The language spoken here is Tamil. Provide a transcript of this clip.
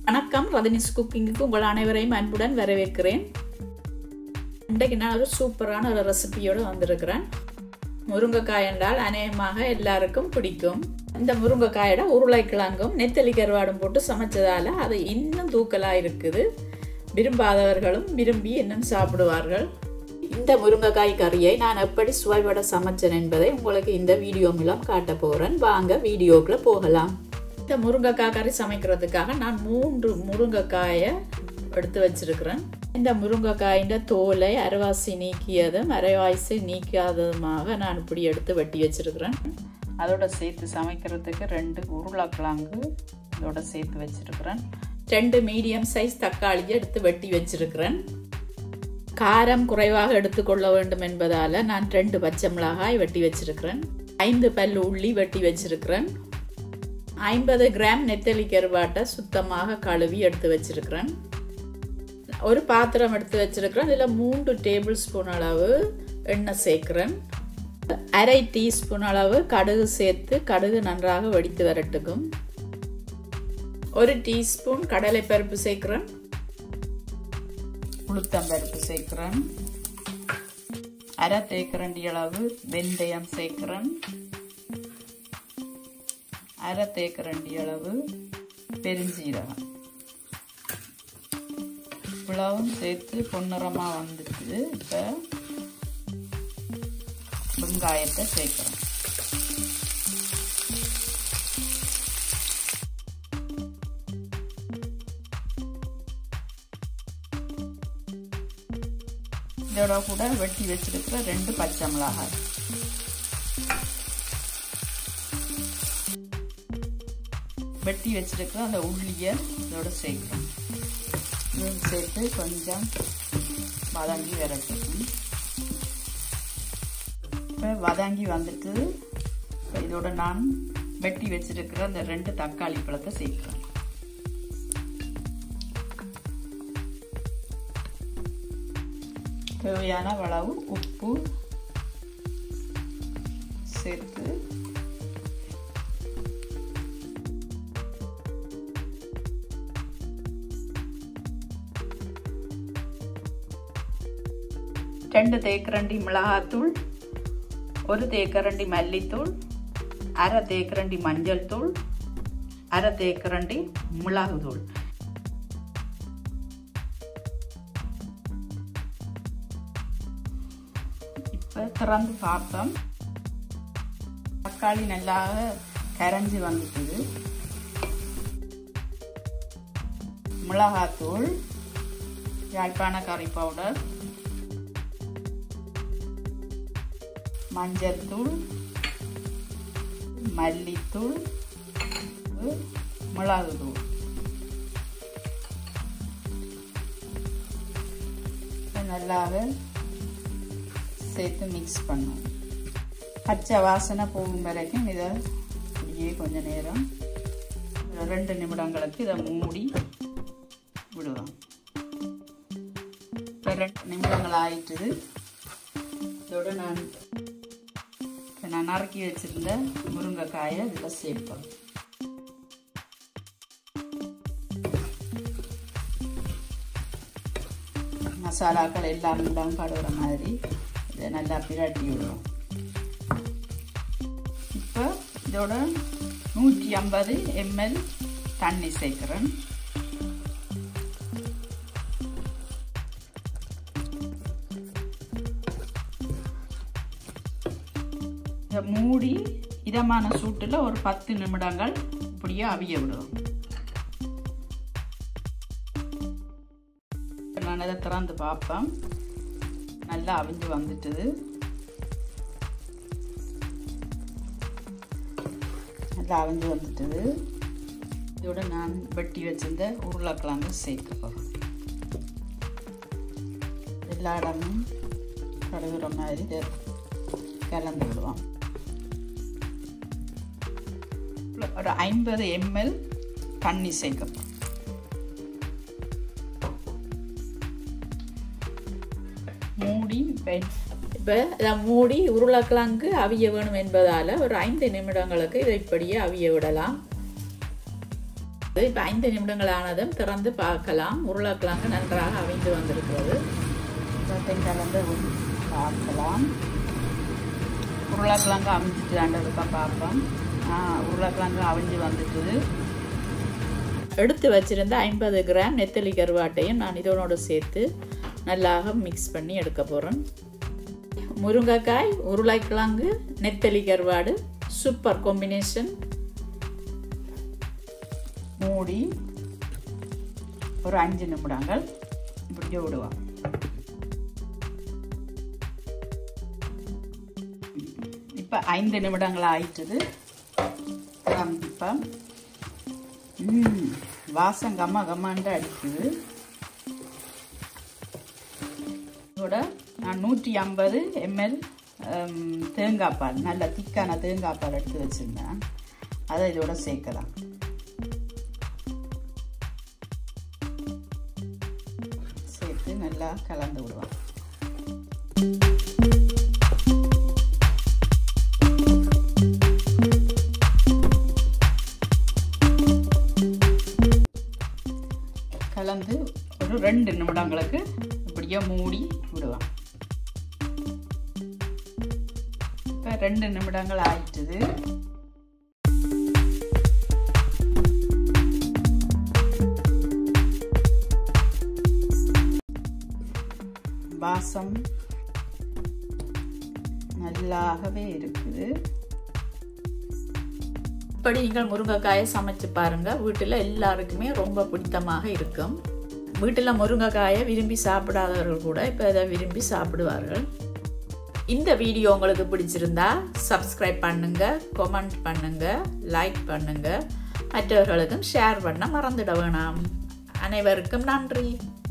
வணக்கம் ரதனிஸ் குக்கிங்குக்கு உங்கள் அனைவரையும் அன்புடன் வரவேற்கிறேன் இன்றைக்கு நான் ஒரு சூப்பரான ஒரு ரெசிபியோடு வந்திருக்கிறேன் முருங்கைக்காய் என்றால் அநேகமாக எல்லாருக்கும் பிடிக்கும் இந்த முருங்கைக்காயோட உருளைக்கிழங்கும் நெத்தலி கருவாடும் போட்டு சமைச்சதால் அது இன்னும் தூக்கலாக இருக்குது விரும்பாதவர்களும் விரும்பி இன்னும் சாப்பிடுவார்கள் இந்த முருங்கைக்காய் கறியை நான் எப்படி சுவைபட சமைச்சேன் என்பதை உங்களுக்கு இந்த வீடியோ மூலம் காட்ட போகிறேன் வாங்க வீடியோக்குள்ளே போகலாம் இந்த முருங்கைக்காய் கறி சமைக்கிறதுக்காக நான் மூன்று முருங்கைக்காயை எடுத்து வச்சிருக்கிறேன் இந்த முருங்கைக்காயின் தோலை அரைவாசி நீக்கியதும் அரைவாசி நீக்காததுமாக நான் இப்படி எடுத்து வெட்டி வச்சிருக்கிறேன் அதோட சேர்த்து சமைக்கிறதுக்கு ரெண்டு உருளைக்கிழங்கு இதோட சேர்த்து வச்சிருக்கிறேன் ரெண்டு மீடியம் சைஸ் தக்காளியை எடுத்து வெட்டி வச்சிருக்கிறேன் காரம் குறைவாக எடுத்துக்கொள்ள வேண்டும் என்பதால் நான் ரெண்டு பச்சை மிளகாய் வெட்டி வச்சிருக்கிறேன் ஐந்து பல் உள்ளி வெட்டி வச்சிருக்கிறேன் ஐம்பது கிராம் நெத்தலி கருவாட்டை சுத்தமாக கழுவி எடுத்து வச்சிருக்கிறேன் ஒரு பாத்திரம் எடுத்து வச்சிருக்கிறேன் இதில் மூன்று டேபிள் ஸ்பூன் அளவு எண்ணெய் சேர்க்குறேன் அரை டீஸ்பூன் அளவு கடுகு சேர்த்து கடுகு நன்றாக வெடித்து வரட்டுக்கும் ஒரு டீஸ்பூன் கடலைப்பருப்பு சேர்க்குறேன் உளுத்தம்பருப்பு சேர்க்குறேன் அரை தேக்கரண்டி அளவு வெந்தயம் சேர்க்குறேன் அரை தேக்கரண்டி அளவு பெருஞ்சீரகம் இவ்வளவும் சேர்த்து பொன்னிறமாக வந்துட்டு இப்போ வெங்காயத்தை சேர்க்குறேன் இதோட கூட வெட்டி வச்சிருக்கிற ரெண்டு பச்சை மிளகாய் வெட்டி வச்சிருக்கிற அந்த உள்ளியை இதோட சேர்க்குறோம் இதையும் சேர்த்து கொஞ்சம் வதங்கி வரட்டும் இப்போ வதங்கி வந்துட்டு இப்போ இதோட நான் வெட்டி வச்சிருக்கிற அந்த ரெண்டு தக்காளி பழத்தை சேர்க்குறேன் தேவையான அளவு உப்பு சேர்த்து ரெண்டு தேக்கரண்டி மிளகாத்தூள் ஒரு தேக்கரண்டி மல்லித்தூள் அரை தேக்கரண்டி மஞ்சள் தூள் அரை தேக்கரண்டி மிளகுத்தூள் இப்போ திறந்து பார்த்தோம் தக்காளி நல்லா கரைஞ்சி வந்துட்டுது மிளகாத்தூள் யாழ்ப்பாண கறி பவுடர் மஞ்சள் தூள் மல்லித்தூள் மிளகு தூள் நல்லாக சேர்த்து மிக்ஸ் பண்ணும் பச்சை வாசனை போகும் வரைக்கும் இதை இப்படியே கொஞ்ச நேரம் ரெண்டு நிமிடங்களுக்கு இதை மூடி விடுவோம் இப்போ ரெண்டு நிமிடங்கள் ஆயிட்டுது இதோட நான் நான் நறுக்கி வச்சிருந்த முருங்கைக்காயை இதில் சேர்ப்பேன் மசாலாக்கள் எல்லாம் எல்லாம் கடுகிற மாதிரி இதை நல்லா பிரட்டி விடுவோம் இப்போ இதோட நூற்றி ஐம்பது எம்எல் தண்ணி சேர்க்குறேன் இதை மூடி இதமான சூட்டில் ஒரு பத்து நிமிடங்கள் இப்படியே அவிய விடுவோம் நான் இதை திறந்து பார்ப்பேன் நல்லா அவிஞ்சு வந்துட்டுது நல்லா அவிஞ்சு வந்துட்டுது இதோட நான் வெட்டி வச்சிருந்த உருளைக்கிழங்கு சேர்க்க போகிறேன் எல்லா இடமும் கழுவுற மாதிரி இதை கலந்து விடுவோம் ஒரு ஐம்பது எம்எல் தண்ணி சேர்க்கப்போம் மூடி இப்போ இதை மூடி உருளைக்கிழங்கு அவிய வேணும் என்பதால் ஒரு ஐந்து நிமிடங்களுக்கு இதை இப்படியே அவிய விடலாம் இப்போ ஐந்து நிமிடங்கள் ஆனதும் திறந்து பார்க்கலாம் உருளைக்கிழங்கு நன்றாக அவிந்து வந்திருக்கிறது கலந்து பார்க்கலாம் உருளைக்கிழங்கு அவிஞ்சிட்டு ஆண்டதுக்கா பார்ப்போம் உருளைக்கிழங்கு அவிஞ்சு வந்துட்டுது எடுத்து வச்சிருந்த ஐம்பது கிராம் நெத்தலி கருவாட்டையும் நான் இதனோட சேர்த்து நல்லாக மிக்ஸ் பண்ணி எடுக்க போகிறேன் முருங்கைக்காய் உருளைக்கிழங்கு நெத்தலி கருவாடு சூப்பர் காம்பினேஷன் மூடி ஒரு அஞ்சு நிமிடங்கள் இப்படி விடுவோம் இப்போ ஐந்து நிமிடங்கள் ஆயிட்டுது இப்போ வாசம் கம்மா கம்மாண்டு அடிக்குது இதோட நான் நூற்றி ஐம்பது எம்எல் தேங்காய் பால் நல்ல திக்கான தேங்காய் பால் எடுத்து வச்சுருந்தேன் அதை இதோட சேர்க்கலாம் சேர்த்து நல்லா கலந்து விடுவோம் கலந்து ஒரு ரெண்டு நிமிடங்களுக்கு இப்படியே மூடி விடுவேன் இப்போ ரெண்டு நிமிடங்கள் ஆயிட்டுது வாசம் நல்லாகவே இருக்குது இப்படி நீங்கள் முருங்கைக்காயை சமைச்சு பாருங்க வீட்டில் எல்லாருக்குமே ரொம்ப பிடித்தமாக இருக்கும் வீட்டில் முருங்கைக்காயை விரும்பி சாப்பிடாதவர்கள் கூட இப்போ இதை விரும்பி சாப்பிடுவார்கள் இந்த வீடியோ உங்களுக்கு பிடிச்சிருந்தா சப்ஸ்கிரைப் பண்ணுங்க கமெண்ட் பண்ணுங்க லைக் பண்ணுங்க மற்றவர்களுக்கும் ஷேர் பண்ண மறந்துட வேணாம் அனைவருக்கும் நன்றி